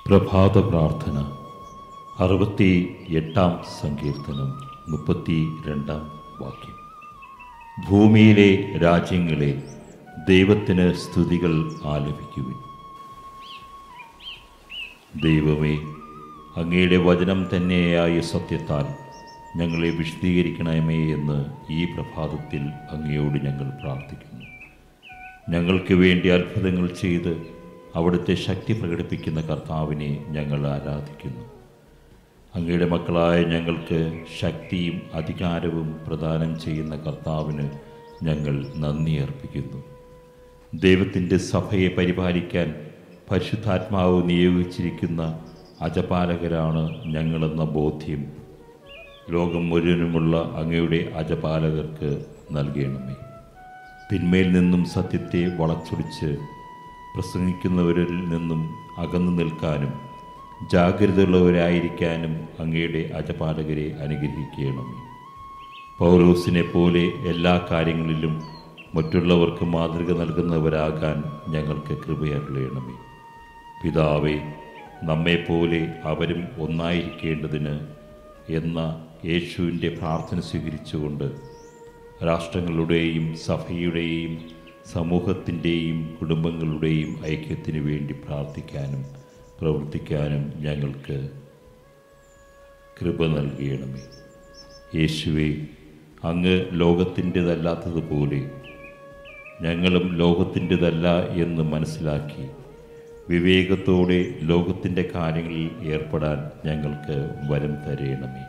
പ്രഭാത പ്രാർത്ഥന അറുപത്തി എട്ടാം സങ്കീർത്തനം മുപ്പത്തി രണ്ടാം വാക്യം ഭൂമിയിലെ രാജ്യങ്ങളെ ദൈവത്തിന് സ്തുതികൾ ആലപിക്കുവിൻ ദൈവമേ അങ്ങയുടെ വചനം തന്നെയായ സത്യത്താൽ ഞങ്ങളെ വിശദീകരിക്കണമേ എന്ന് ഈ പ്രഭാതത്തിൽ അങ്ങയോട് ഞങ്ങൾ പ്രാർത്ഥിക്കുന്നു ഞങ്ങൾക്ക് വേണ്ടി അത്ഭുതങ്ങൾ ചെയ്ത് അവിടുത്തെ ശക്തി പ്രകടിപ്പിക്കുന്ന കർത്താവിനെ ഞങ്ങൾ ആരാധിക്കുന്നു അങ്ങയുടെ മക്കളായ ഞങ്ങൾക്ക് ശക്തിയും അധികാരവും പ്രദാനം ചെയ്യുന്ന കർത്താവിന് ഞങ്ങൾ നന്ദി അർപ്പിക്കുന്നു ദൈവത്തിൻ്റെ സഭയെ പരിപാലിക്കാൻ പരിശുദ്ധാത്മാവ് നിയോഗിച്ചിരിക്കുന്ന അജപാലകരാണ് ഞങ്ങളെന്ന ബോധ്യം ലോകം മുഴുവനുമുള്ള അങ്ങയുടെ അജപാലകർക്ക് നൽകണമേ തിന്മയിൽ നിന്നും സത്യത്തെ വളച്ചൊടിച്ച് പ്രസംഗിക്കുന്നവരിൽ നിന്നും അകന്നു നിൽക്കാനും ജാഗ്രതയുള്ളവരായിരിക്കാനും അങ്ങയുടെ അജപാലകരെ അനുഗ്രഹിക്കണമേ പൗലോസിനെ പോലെ എല്ലാ കാര്യങ്ങളിലും മറ്റുള്ളവർക്ക് മാതൃക നൽകുന്നവരാകാൻ ഞങ്ങൾക്ക് കൃപയറിയണമേ പിതാവേ നമ്മെപ്പോലെ അവരും ഒന്നായിരിക്കേണ്ടതിന് എന്ന യേശുവിൻ്റെ പ്രാർത്ഥന സ്വീകരിച്ചുകൊണ്ട് രാഷ്ട്രങ്ങളുടെയും സഭയുടെയും സമൂഹത്തിൻ്റെയും കുടുംബങ്ങളുടെയും ഐക്യത്തിന് വേണ്ടി പ്രാർത്ഥിക്കാനും പ്രവർത്തിക്കാനും ഞങ്ങൾക്ക് കൃപ നൽകണമേ യേശുവെ അങ്ങ് ലോകത്തിൻ്റെതല്ലാത്തതുപോലെ ഞങ്ങളും ലോകത്തിൻ്റെതല്ല എന്ന് മനസ്സിലാക്കി വിവേകത്തോടെ ലോകത്തിൻ്റെ കാര്യങ്ങളിൽ ഏർപ്പെടാൻ ഞങ്ങൾക്ക് വരം തരയണമേ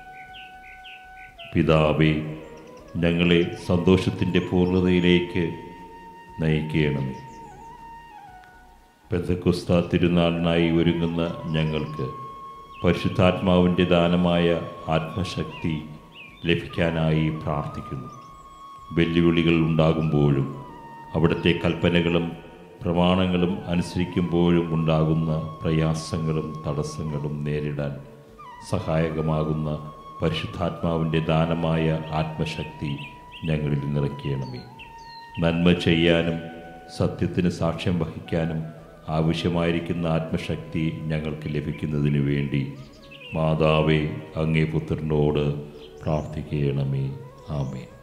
പിതാവേ ഞങ്ങളെ സന്തോഷത്തിൻ്റെ പൂർണ്ണതയിലേക്ക് നയിക്കണമേ പെന്തക്കുസ്ത തിരുനാളിനായി ഒരുങ്ങുന്ന ഞങ്ങൾക്ക് പരിശുദ്ധാത്മാവിൻ്റെ ദാനമായ ആത്മശക്തി ലഭിക്കാനായി പ്രാർത്ഥിക്കുന്നു വെല്ലുവിളികൾ ഉണ്ടാകുമ്പോഴും അവിടുത്തെ കൽപ്പനകളും പ്രമാണങ്ങളും അനുസരിക്കുമ്പോഴും ഉണ്ടാകുന്ന പ്രയാസങ്ങളും തടസ്സങ്ങളും നേരിടാൻ സഹായകമാകുന്ന പരിശുദ്ധാത്മാവിൻ്റെ ദാനമായ ആത്മശക്തി ഞങ്ങളിൽ നിറയ്ക്കണമേ നന്മ ചെയ്യാനും സത്യത്തിന് സാക്ഷ്യം വഹിക്കാനും ആവശ്യമായിരിക്കുന്ന ആത്മശക്തി ഞങ്ങൾക്ക് ലഭിക്കുന്നതിന് വേണ്ടി മാതാവേ അങ്ങേ പുത്രനോട് പ്രാർത്ഥിക്കണമേ ആമേൻ